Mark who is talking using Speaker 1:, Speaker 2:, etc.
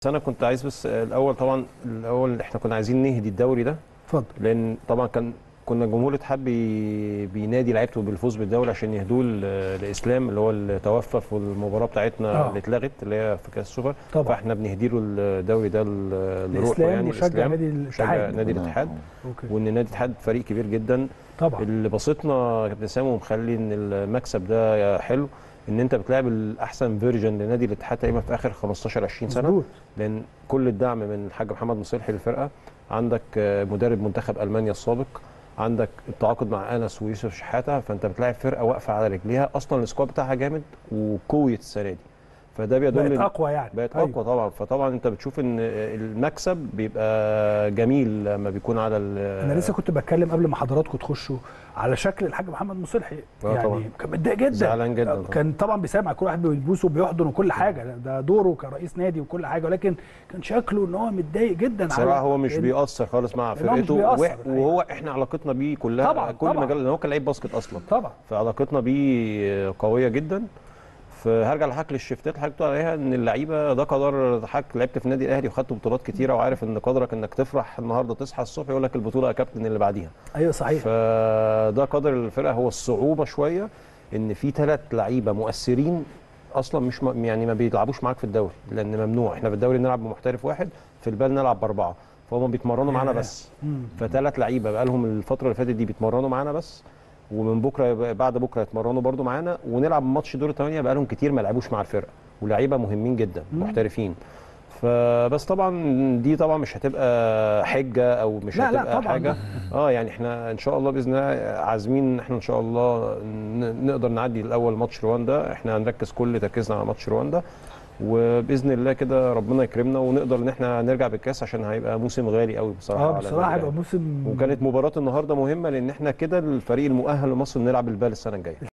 Speaker 1: بس انا كنت عايز بس الاول طبعا الاول احنا كنا عايزين نهدي الدوري ده
Speaker 2: اتفضل
Speaker 1: لان طبعا كان كنا جمهور الاتحاد بي بينادي لعيبته بالفوز بالدوري عشان يهدوه ل- لاسلام اللي هو اللي توفى في المباراه بتاعتنا
Speaker 2: آه.
Speaker 1: اللي اتلغت اللي هي في كاس السوبر
Speaker 2: طبعا.
Speaker 1: فاحنا بنهدي له الدوري ده ل- لروحه
Speaker 2: الاسلام
Speaker 1: يعني
Speaker 2: مشجع
Speaker 1: الإسلام،
Speaker 2: نادي
Speaker 1: مشجع
Speaker 2: الاتحاد
Speaker 1: نادي الاتحاد
Speaker 2: اوكي
Speaker 1: وان نادي الاتحاد فريق كبير جدا
Speaker 2: طبعا
Speaker 1: اللي بسطنا كابتن سامي ومخلي ان المكسب ده حلو ان انت بتلعب الاحسن فيرجن لنادي الاتحاد تقريبا في اخر 15 20 سنه
Speaker 2: مظبوط
Speaker 1: لان كل الدعم من الحاج محمد مصلحي للفرقه عندك آه، مدرب منتخب المانيا السابق عندك التعاقد مع انس ويوسف شحاته فانت بتلاعب فرقه واقفه على رجليها اصلا السكواد بتاعها جامد وقويه السنه دي فده بيدل
Speaker 2: بقت
Speaker 1: إن-
Speaker 2: اقوى يعني
Speaker 1: بقت
Speaker 2: أيوة.
Speaker 1: اقوى طبعا فطبعا انت بتشوف ان المكسب بيبقى جميل لما بيكون على ال-
Speaker 2: انا لسه كنت بتكلم قبل ما حضراتكم تخشوا على شكل الحاج محمد مصلحي
Speaker 1: آه
Speaker 2: يعني
Speaker 1: طبعا.
Speaker 2: كان متضايق جدا
Speaker 1: زعلان جدا طبعا.
Speaker 2: كان طبعا بيسامع كل واحد بيبوسه وبيحضن وكل حاجه ده دوره كرئيس نادي وكل حاجه ولكن كان شكله ان هو متضايق جدا
Speaker 1: بصراحه هو مش
Speaker 2: لأن-
Speaker 1: بيأثر خالص مع
Speaker 2: لأن هو مش
Speaker 1: فرقته
Speaker 2: بيأثر،
Speaker 1: وح- وهو احنا علاقتنا بيه كلها
Speaker 2: طبعاً،
Speaker 1: كل
Speaker 2: طبعاً.
Speaker 1: مجال لان هو كان لعيب باسكت اصلا
Speaker 2: طبعا
Speaker 1: فعلاقتنا بيه قويه جدا فهرجع لحضرتك للشفتات اللي حضرتك بتقول عليها ان اللعيبه ده قدر حضرتك لعبت في النادي الاهلي وخدت بطولات كتيره وعارف ان قدرك انك تفرح النهارده تصحى الصبح يقول لك البطوله يا كابتن اللي بعديها
Speaker 2: ايوه صحيح
Speaker 1: فده قدر الفرقه هو الصعوبه شويه ان في ثلاث لعيبه مؤثرين اصلا مش م... يعني ما بيلعبوش معاك في الدوري لان ممنوع احنا في الدوري نلعب بمحترف واحد في البال نلعب باربعه فهم بيتمرنوا معانا
Speaker 2: ياه.
Speaker 1: بس
Speaker 2: مم.
Speaker 1: فثلاث لعيبه بقى لهم الفتره اللي فاتت دي بيتمرنوا معانا بس ومن بكره يبقى بعد بكره يتمرنوا برضو معانا ونلعب ماتش دور الثمانيه بقى لهم كتير ما لعبوش مع الفرقه ولعيبه مهمين جدا
Speaker 2: مم.
Speaker 1: محترفين فبس طبعا دي طبعا مش هتبقى حجه او مش
Speaker 2: لا، لا،
Speaker 1: هتبقى
Speaker 2: طبعاً.
Speaker 1: حاجه اه يعني احنا ان شاء الله باذن الله عازمين ان احنا ان شاء الله ن- نقدر نعدي الاول ماتش رواندا احنا هنركز كل تركيزنا على ماتش رواندا وباذن الله كده ربنا يكرمنا ونقدر ان احنا نرجع بالكاس عشان هيبقى موسم غالي قوي بصراحه
Speaker 2: اه
Speaker 1: على
Speaker 2: بصراحه
Speaker 1: النادي
Speaker 2: هيبقى موسم
Speaker 1: وكانت مباراه النهارده مهمه لان احنا كده الفريق المؤهل لمصر نلعب البال السنه الجايه